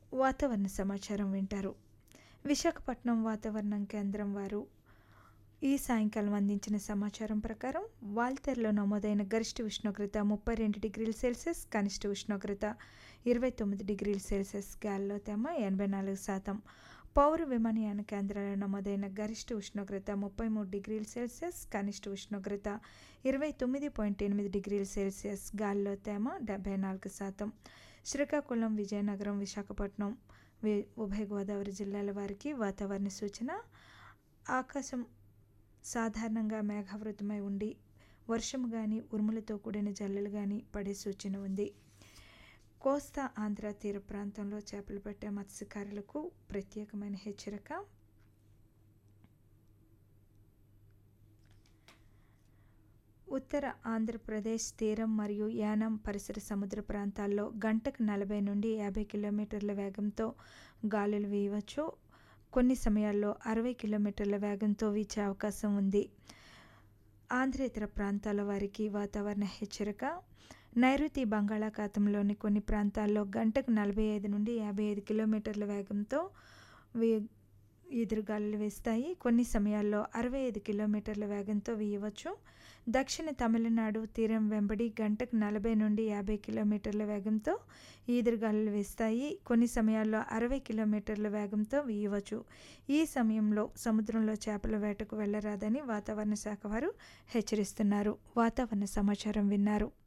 వాతావరణ సమాచారం వింటారు విశాఖపట్నం వాతావరణం కేంద్రం వారు ఈ సాయంకాలం అందించిన సమాచారం ప్రకారం వాల్తెర్లో నమోదైన గరిష్ట ఉష్ణోగ్రత ముప్పై రెండు డిగ్రీల సెల్సియస్ కనిష్ట ఉష్ణోగ్రత ఇరవై తొమ్మిది డిగ్రీల సెల్సియస్ గాలిలో తేమ ఎనభై నాలుగు శాతం పౌర విమానయాన కేంద్రాల్లో నమోదైన గరిష్ట ఉష్ణోగ్రత ముప్పై మూడు డిగ్రీల సెల్సియస్ కనిష్ట ఉష్ణోగ్రత ఇరవై తొమ్మిది పాయింట్ ఎనిమిది డిగ్రీల సెల్సియస్ గాలిలో తేమ డెబ్బై నాలుగు శాతం శ్రీకాకుళం విజయనగరం విశాఖపట్నం వి- ఉభయ గోదావరి జిల్లాల వారికి వాతావరణ సూచన ఆకాశం సాధారణంగా మేఘావృతమై ఉండి వర్షం కానీ ఉరుములతో కూడిన జల్లులు కానీ పడే సూచన ఉంది కోస్తా ఆంధ్ర తీర ప్రాంతంలో చేపలు పట్టే మత్స్యకారులకు ప్రత్యేకమైన హెచ్చరిక ఉత్తర ఆంధ్రప్రదేశ్ తీరం మరియు యానం పరిసర సముద్ర ప్రాంతాల్లో గంటకు నలభై నుండి యాభై కిలోమీటర్ల వేగంతో గాలులు వీయవచ్చు కొన్ని సమయాల్లో అరవై కిలోమీటర్ల వేగంతో వీచే అవకాశం ఉంది ఆంధ్రేతర ప్రాంతాల వారికి వాతావరణ హెచ్చరిక నైరుతి బంగాళాఖాతంలోని కొన్ని ప్రాంతాల్లో గంటకు నలభై ఐదు నుండి యాభై ఐదు కిలోమీటర్ల వేగంతో వీ ఎదురుగాలులు వేస్తాయి కొన్ని సమయాల్లో అరవై ఐదు కిలోమీటర్ల వేగంతో వీయవచ్చు దక్షిణ తమిళనాడు తీరం వెంబడి గంటకు నలభై నుండి యాభై కిలోమీటర్ల వేగంతో ఈదురుగాలులు వేస్తాయి కొన్ని సమయాల్లో అరవై కిలోమీటర్ల వేగంతో వీయవచ్చు ఈ సమయంలో సముద్రంలో చేపల వేటకు వెళ్ళరాదని వాతావరణ శాఖ వారు హెచ్చరిస్తున్నారు వాతావరణ సమాచారం విన్నారు